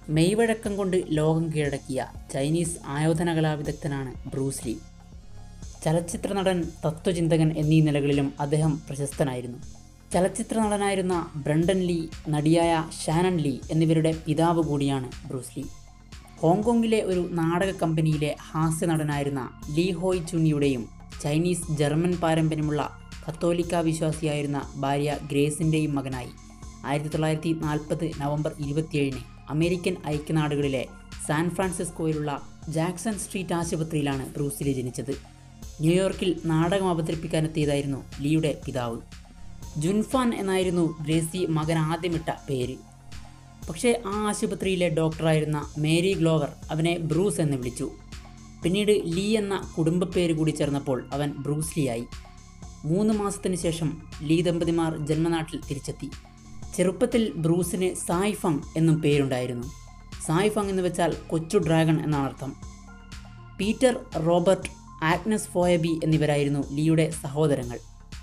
മെയ്വഴക്കം കൊണ്ട് ലോകം കീഴടക്കിയ ചൈനീസ് ആയോധന കലാവിദഗ്ധനാണ് ബ്രൂസ് ലീ ചലച്ചിത്ര നടൻ തത്വചിന്തകൻ എന്നീ നിലകളിലും അദ്ദേഹം പ്രശസ്തനായിരുന്നു ചലച്ചിത്ര നടനായിരുന്ന ബ്രണ്ടൻ ലീ നടിയായ ഷാനൻ ലീ എന്നിവരുടെ പിതാവ് കൂടിയാണ് ബ്രൂസ് ലീ ഹോങ്കോങ്ങിലെ ഒരു നാടക കമ്പനിയിലെ ഹാസ്യ നടനായിരുന്ന ലീ ഹോയ് ചുനിയുടെയും ചൈനീസ് ജർമ്മൻ പാരമ്പര്യമുള്ള കത്തോലിക്ക വിശ്വാസിയായിരുന്ന ഭാര്യ ഗ്രേസിൻ്റെയും മകനായി ആയിരത്തി തൊള്ളായിരത്തി നാൽപ്പത് നവംബർ ഇരുപത്തിയേഴിന് അമേരിക്കൻ ഐക്യനാടുകളിലെ സാൻ ഫ്രാൻസിസ്കോയിലുള്ള ജാക്സൺ സ്ട്രീറ്റ് ആശുപത്രിയിലാണ് ബ്രൂസ് ലീ ജനിച്ചത് ന്യൂയോർക്കിൽ നാടകം അവതരിപ്പിക്കാനെത്തിയതായിരുന്നു ലീയുടെ പിതാവ് ജുൻഫാൻ എന്നായിരുന്നു ഗ്രേസി മകൻ ആദ്യമിട്ട പേര് പക്ഷേ ആ ആശുപത്രിയിലെ ഡോക്ടറായിരുന്ന മേരി ഗ്ലോവർ അവനെ ബ്രൂസ് എന്ന് വിളിച്ചു പിന്നീട് ലീ എന്ന കുടുംബ പേര് കൂടി ചേർന്നപ്പോൾ അവൻ ബ്രൂസ് ലീ ആയി മൂന്ന് മാസത്തിന് ശേഷം ലീ ദമ്പതിമാർ ജന്മനാട്ടിൽ തിരിച്ചെത്തി ചെറുപ്പത്തിൽ ബ്രൂസിന് സായ് ഫങ് എന്നും പേരുണ്ടായിരുന്നു സായ് ഫങ് എന്ന് വെച്ചാൽ കൊച്ചു ഡ്രാഗൺ എന്നാണ് അർത്ഥം പീറ്റർ റോബർട്ട് ആഗ്നസ് ഫോയബി എന്നിവരായിരുന്നു ലീയുടെ സഹോദരങ്ങൾ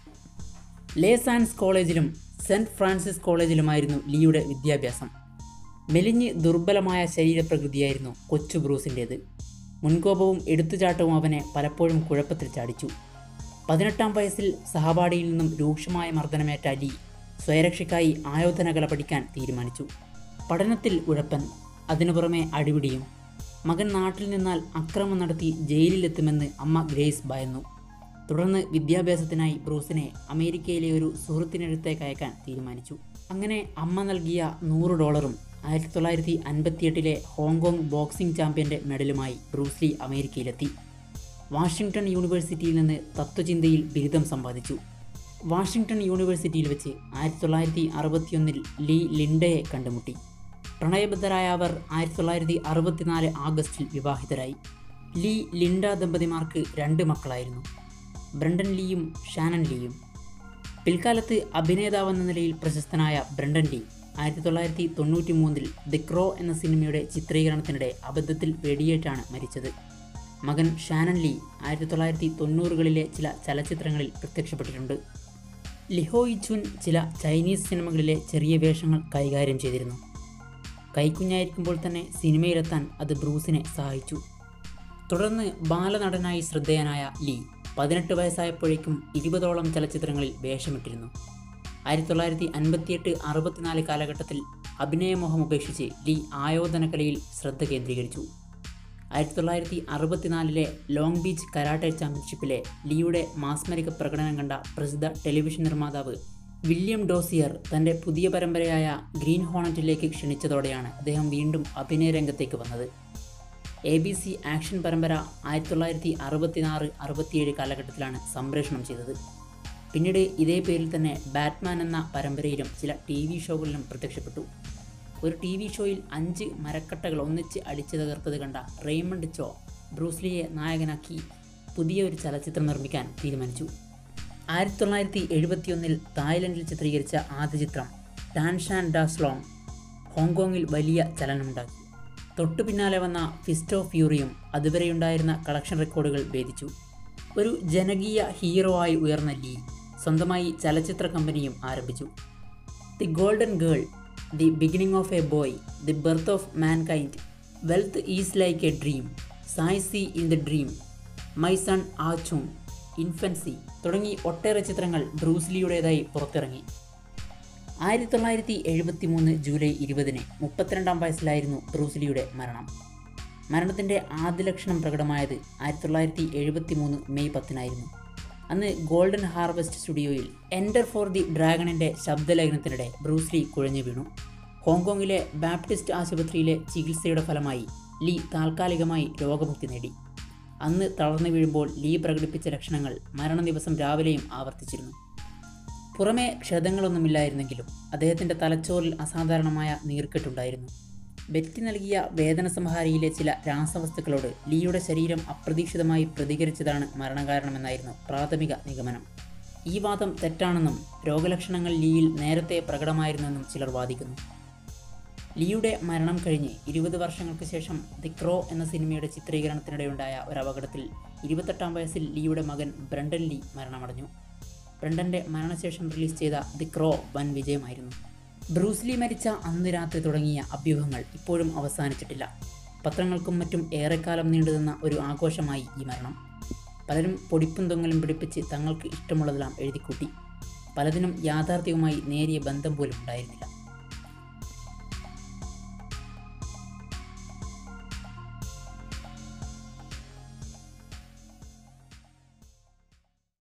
ലേ സാൻസ് കോളേജിലും സെൻറ്റ് ഫ്രാൻസിസ് കോളേജിലുമായിരുന്നു ലീയുടെ വിദ്യാഭ്യാസം മെലിഞ്ഞ് ദുർബലമായ ശരീരപ്രകൃതിയായിരുന്നു കൊച്ചു ബ്രൂസിൻ്റേത് മുൻകോപവും എടുത്തുചാട്ടവും അവനെ പലപ്പോഴും കുഴപ്പത്തിൽ ചാടിച്ചു പതിനെട്ടാം വയസ്സിൽ സഹപാഠിയിൽ നിന്നും രൂക്ഷമായ മർദ്ദനമേറ്റ ലീ സ്വയരക്ഷയ്ക്കായി ആയോധന കല പഠിക്കാൻ തീരുമാനിച്ചു പഠനത്തിൽ ഉഴപ്പൻ അതിനു പുറമെ അടിപിടിയും മകൻ നാട്ടിൽ നിന്നാൽ അക്രമം നടത്തി ജയിലിലെത്തുമെന്ന് അമ്മ ഗ്രേസ് ഭയന്നു തുടർന്ന് വിദ്യാഭ്യാസത്തിനായി ബ്രൂസിനെ അമേരിക്കയിലെ ഒരു സുഹൃത്തിനടുത്തേക്ക് അയക്കാൻ തീരുമാനിച്ചു അങ്ങനെ അമ്മ നൽകിയ നൂറ് ഡോളറും ആയിരത്തി തൊള്ളായിരത്തി അൻപത്തിയെട്ടിലെ ഹോങ്കോങ് ബോക്സിംഗ് ചാമ്പ്യൻ്റെ മെഡലുമായി ബ്രൂസ് ലീ അമേരിക്കയിലെത്തി വാഷിംഗ്ടൺ യൂണിവേഴ്സിറ്റിയിൽ നിന്ന് തത്വചിന്തയിൽ ബിരുദം സമ്പാദിച്ചു വാഷിംഗ്ടൺ യൂണിവേഴ്സിറ്റിയിൽ വെച്ച് ആയിരത്തി തൊള്ളായിരത്തി അറുപത്തിയൊന്നിൽ ലീ ലിൻഡയെ കണ്ടുമുട്ടി പ്രണയബദ്ധരായ അവർ ആയിരത്തി തൊള്ളായിരത്തി അറുപത്തിനാല് ആഗസ്റ്റിൽ വിവാഹിതരായി ലീ ലിൻഡ ദമ്പതിമാർക്ക് രണ്ട് മക്കളായിരുന്നു ബ്രണ്ടൻ ലീയും ഷാനൻ ലീയും പിൽക്കാലത്ത് അഭിനേതാവെന്ന നിലയിൽ പ്രശസ്തനായ ബ്രണ്ടൻ ലീ ആയിരത്തി തൊള്ളായിരത്തി തൊണ്ണൂറ്റി മൂന്നിൽ ദി ക്രോ എന്ന സിനിമയുടെ ചിത്രീകരണത്തിനിടെ അബദ്ധത്തിൽ വെടിയേറ്റാണ് മരിച്ചത് മകൻ ഷാനൻ ലീ ആയിരത്തി തൊള്ളായിരത്തി തൊണ്ണൂറുകളിലെ ചില ചലച്ചിത്രങ്ങളിൽ പ്രത്യക്ഷപ്പെട്ടിട്ടുണ്ട് ലിഹോയ് ചുൻ ചില ചൈനീസ് സിനിമകളിലെ ചെറിയ വേഷങ്ങൾ കൈകാര്യം ചെയ്തിരുന്നു കൈക്കുഞ്ഞായിരിക്കുമ്പോൾ തന്നെ സിനിമയിലെത്താൻ അത് ബ്രൂസിനെ സഹായിച്ചു തുടർന്ന് ബാലനടനായി ശ്രദ്ധേയനായ ലീ പതിനെട്ട് വയസ്സായപ്പോഴേക്കും ഇരുപതോളം ചലച്ചിത്രങ്ങളിൽ വേഷമിട്ടിരുന്നു ആയിരത്തി തൊള്ളായിരത്തി അൻപത്തിയെട്ട് അറുപത്തിനാല് കാലഘട്ടത്തിൽ അഭിനയമോഹം ഉപേക്ഷിച്ച് ലീ ആയോധനകലയിൽ ശ്രദ്ധ കേന്ദ്രീകരിച്ചു ആയിരത്തി തൊള്ളായിരത്തി അറുപത്തിനാലിലെ ലോങ് ബീച്ച് കരാട്ടെ ചാമ്പ്യൻഷിപ്പിലെ ലീയുടെ മാസ്മരിക പ്രകടനം കണ്ട പ്രസിദ്ധ ടെലിവിഷൻ നിർമ്മാതാവ് വില്യം ഡോസിയർ തൻ്റെ പുതിയ പരമ്പരയായ ഗ്രീൻ ഹോണറ്റിലേക്ക് ക്ഷണിച്ചതോടെയാണ് അദ്ദേഹം വീണ്ടും അഭിനയ രംഗത്തേക്ക് വന്നത് എ ബി സി ആക്ഷൻ പരമ്പര ആയിരത്തി തൊള്ളായിരത്തി അറുപത്തിനാറ് അറുപത്തിയേഴ് കാലഘട്ടത്തിലാണ് സംപ്രേഷണം ചെയ്തത് പിന്നീട് ഇതേ പേരിൽ തന്നെ ബാറ്റ്മാൻ എന്ന പരമ്പരയിലും ചില ടി വി ഷോകളിലും പ്രത്യക്ഷപ്പെട്ടു ഒരു ടി വി ഷോയിൽ അഞ്ച് മരക്കട്ടകൾ ഒന്നിച്ച് അടിച്ചു തകർത്തത് കണ്ട റെയ്മണ്ട് ചോ ബ്രൂസ്ലിയെ നായകനാക്കി പുതിയ ഒരു ചലച്ചിത്രം നിർമ്മിക്കാൻ തീരുമാനിച്ചു ആയിരത്തി തൊള്ളായിരത്തി എഴുപത്തിയൊന്നിൽ തായ്ലൻഡിൽ ചിത്രീകരിച്ച ആദ്യ ചിത്രം ടാൻഷാൻ ഡാസ്ലോങ് ഹോങ്കോങ്ങിൽ വലിയ ചലനമുണ്ടാക്കി തൊട്ടു പിന്നാലെ വന്ന ഫിസ്റ്റ് ഓഫ് ഫ്യൂറിയും അതുവരെയുണ്ടായിരുന്ന കളക്ഷൻ റെക്കോർഡുകൾ ഭേദിച്ചു ഒരു ജനകീയ ഹീറോ ആയി ഉയർന്ന ലീ സ്വന്തമായി ചലച്ചിത്ര കമ്പനിയും ആരംഭിച്ചു the golden girl the beginning of a boy the birth of mankind wealth is like a dream സായ് സി in the dream my son ആച്ചുങ് ഇൻഫൻസി തുടങ്ങി ഒട്ടേറെ ചിത്രങ്ങൾ ബ്രൂസ്ലിയുടേതായി പുറത്തിറങ്ങി ആയിരത്തി തൊള്ളായിരത്തി എഴുപത്തി മൂന്ന് ജൂലൈ ഇരുപതിന് മുപ്പത്തിരണ്ടാം വയസ്സിലായിരുന്നു ബ്രൂസ്ലിയുടെ മരണം മരണത്തിൻ്റെ ആദ്യ ലക്ഷണം പ്രകടമായത് ആയിരത്തി തൊള്ളായിരത്തി എഴുപത്തി മൂന്ന് മെയ് പത്തിനായിരുന്നു അന്ന് ഗോൾഡൻ ഹാർവെസ്റ്റ് സ്റ്റുഡിയോയിൽ എൻറ്റർ ഫോർ ദി ഡ്രാഗണിൻ്റെ ശബ്ദലേഖനത്തിനിടെ ബ്രൂസ്ലി കുഴഞ്ഞു വീണു ഹോങ്കോങ്ങിലെ ബാപ്റ്റിസ്റ്റ് ആശുപത്രിയിലെ ചികിത്സയുടെ ഫലമായി ലീ താൽക്കാലികമായി രോഗമുക്തി നേടി അന്ന് തളർന്നു വീഴുമ്പോൾ ലീ പ്രകടിപ്പിച്ച ലക്ഷണങ്ങൾ മരണ ദിവസം രാവിലെയും ആവർത്തിച്ചിരുന്നു പുറമേ ക്ഷതങ്ങളൊന്നുമില്ലായിരുന്നെങ്കിലും അദ്ദേഹത്തിൻ്റെ തലച്ചോറിൽ അസാധാരണമായ നീർക്കെട്ടുണ്ടായിരുന്നു ബെറ്റി നൽകിയ വേദന സംഹാരിയിലെ ചില രാസവസ്തുക്കളോട് ലീയുടെ ശരീരം അപ്രതീക്ഷിതമായി പ്രതികരിച്ചതാണ് മരണകാരണമെന്നായിരുന്നു പ്രാഥമിക നിഗമനം ഈ വാദം തെറ്റാണെന്നും രോഗലക്ഷണങ്ങൾ ലീയിൽ നേരത്തെ പ്രകടമായിരുന്നെന്നും ചിലർ വാദിക്കുന്നു ലീയുടെ മരണം കഴിഞ്ഞ് ഇരുപത് വർഷങ്ങൾക്ക് ശേഷം ദി ക്രോ എന്ന സിനിമയുടെ ചിത്രീകരണത്തിനിടെയുണ്ടായ ഒരു അപകടത്തിൽ ഇരുപത്തെട്ടാം വയസ്സിൽ ലീയുടെ മകൻ ബ്രണ്ടൻ ലീ മരണമടഞ്ഞു ബ്രണ്ടൻ്റെ മരണശേഷം റിലീസ് ചെയ്ത ദി ക്രോ വൻ വിജയമായിരുന്നു ബ്രൂസ്ലി മരിച്ച അന്ന് രാത്രി തുടങ്ങിയ അഭ്യൂഹങ്ങൾ ഇപ്പോഴും അവസാനിച്ചിട്ടില്ല പത്രങ്ങൾക്കും മറ്റും ഏറെക്കാലം നീണ്ടുനിന്ന ഒരു ആഘോഷമായി ഈ മരണം പലരും പൊടിപ്പും തൊങ്ങലും പിടിപ്പിച്ച് തങ്ങൾക്ക് ഇഷ്ടമുള്ളതെല്ലാം എഴുതിക്കൂട്ടി പലതിനും യാഥാർത്ഥ്യവുമായി നേരിയ ബന്ധം പോലും ഉണ്ടായിരുന്നില്ല